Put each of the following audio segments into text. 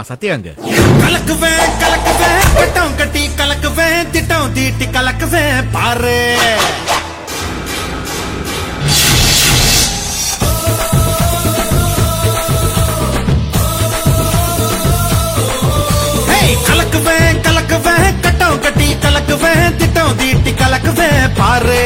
சத்தியாங்க கலக்குவேன் கலக்குவேன் கட்டம் கட்டி கலக்குவேன் திட்டம் தீட்டி கலக்குவேன் பாரு ஹேய், கலக்குவேன் கலக்குவேன் கட்டம் கட்டி கலக்குவேன் திட்டம் தீட்டி கலக்குவேன் பாரு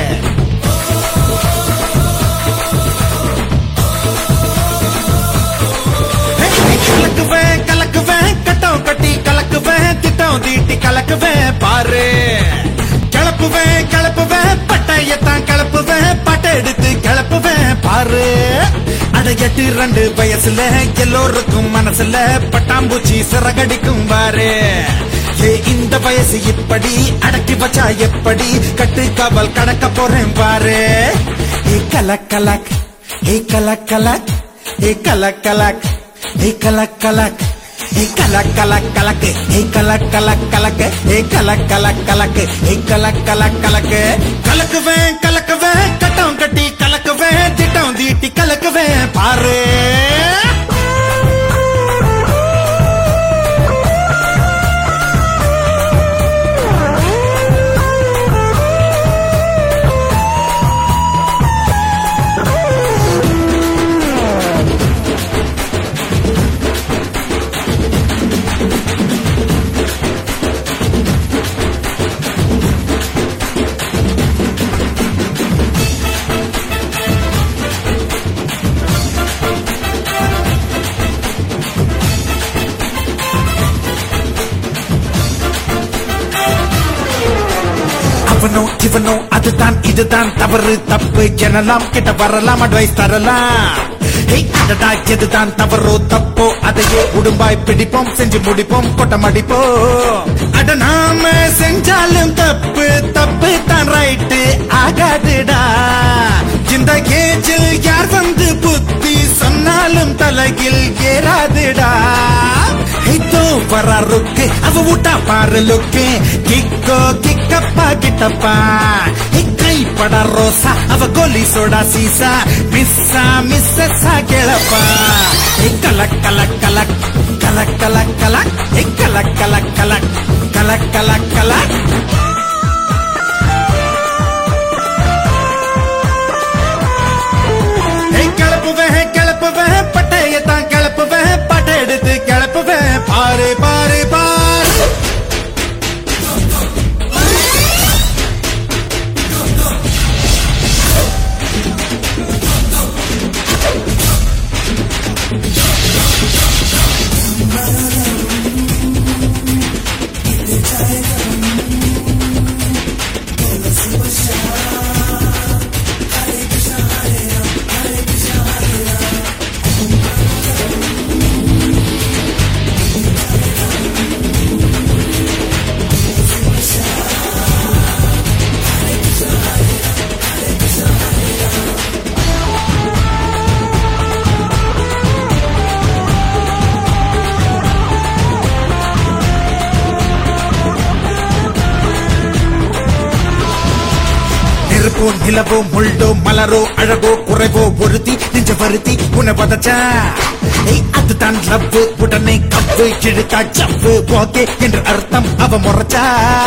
ஹேய், கலக்குவேன் கலக்குவேன் கட்டம் கட்டி கலக்குவேன் திட்டம் தீட்டி கலக்குவேன் பாரு கிளப்புவேன் கிளப்புவேன் பட்டையத்தான் கிளப்புவேன் பட்டை எடுத்து கிளப்புவேன் பாரு அட எட்டு ரெண்டு வயசுல எல்லோருக்கும் மனசுல பட்டாம்பூச்சி சிறகடிக்கும் பாரு ஏ இந்த வயசு இப்படி அடக்கி வச்சா எப்படி கட்டு காவல் கடக்க போறேன் பாரு ஏ கலக் கலக் ஏ கலக் கலக் ஏ கலக் கலக் ஏ கலக் கலக் ஏ கலக் கலக் கலக்கு ஏ கலக் கலக் கலக்கு ஏ கலக் கலக் கலக்கு ஏ கலக் கலக் கலக்கு கலக்குவேன் கலக்குவேன் கட்டம் கட்டி கலக்குவேன் திட்டம் தீட்டி கலக்குவேன் பாரு அவனோ இவனோ அதுதான் இதுதான் தவறு தப்பு எனலாம் கிட்ட வரலாம் அட்வைஸ் தரலாம் ஹேய், அடடா எதுதான் தவறோ தப்போ அதையே உடும்பாய் பிடிப்போம் செஞ்சு முடிப்போம் கொட்டம் அடிப்போம் அட நாம செஞ்சாலும் தப்பு தப்பு தான் ரைட்டு ஆகாதுடா இந்த ஏஜில் யார் வந்து புத்தி சொன்னாலும் தலையில் ஏறாதுடா இதோ வர ருக்கு அவ விட்டா பாரு லுக்கு கிக்கோ கிக்கப்பா கிட்டப்பா கை பட ரோசா அவ கோலி சோடா சீசா மிஸ்ஸா மிஸ்ஸா கிளப்பா கலக் கலக் கலக் கலக் கலக் கலக் கலக் கலக் கலக் கலக் கலக் கலக் ஏய், கிளப்புவேன் கிளப்புவேன் பட்டையத்தான் கிளப்புவேன் பட்டை எடுத்து கிளப்புவேன் பாரு பாரு பாரு நெருப்போ நிலவோ முள்ளோ மலரோ அழகோ குறைவோ ஒருத்தி நெஞ்ச வருத்தி உன்னை பதச்சா ஏய் அதுதான் லவ் உடனே கப்பு கிழுத்தா சப்பு ஓகே என்று அர்த்தம் அவ முறைச்சா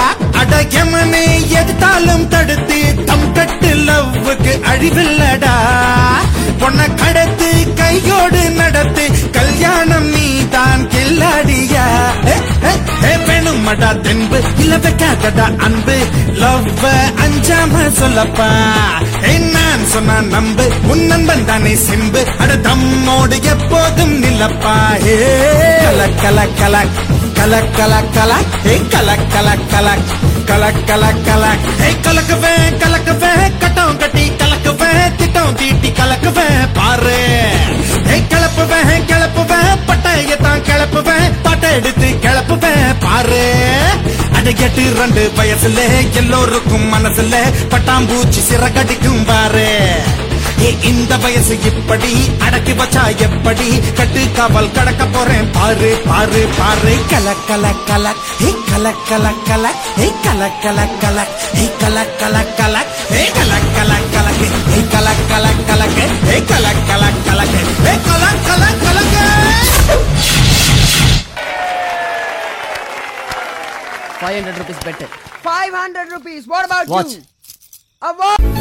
அடகமனே எதுத்தாலும் தடுத்து தம் கட்டு லவ்வுக்கு அழிவில்லடா பொண்ண கடத்து கையோடு நடத்து கல்யாணம் நீ தான் கில்லாடியா ஏ, ஏ, ஏ, வேணுமடா தென்பு இல்ல வைக்காதடா அன்பு லவ் அஞ்சாம சொல்லப்பா ஏய், நான் சொன்னா நம்பு உன் நண்பன் தானே சிம்பு அட தம்மோடு எப்போதும் நில்லப்பா ஏ கல கல கல கல கல கல ஏ கல கல கல கல கல கல ஏய் கலக்குவேன் கலக்குவேன் கட்டம் கட்டி கலக்குவேன் திட்டம் தீட்டி கலக்குவேன் பாரு ஏய் கிளப்புவேன் கிளப்புவேன் பட்டையத்தான் கிளப்புவேன் பட்டை எடுத்து கிளப்புவேன் பாரு அட எட்டு ரெண்டு வயசுல எல்லோருக்கும் மனசுல பட்டாம்பூச்சி சிறகடிக்கும் பாரு ஏ இந்த வயசு இப்படி அடக்கி வச்சா எப்படி கட்டு காவல் கடக்க போறேன் பாரு பாரு பாரு கல கல கல ஏ கல கல கல ஏ கல கல கல ஏ கல கல கல ஏ கல கல கல ஏ கல கல கல ஏ கல கல கல ஏ கல கல கல five hundred rupees bet five hundred rupees what about Watch. You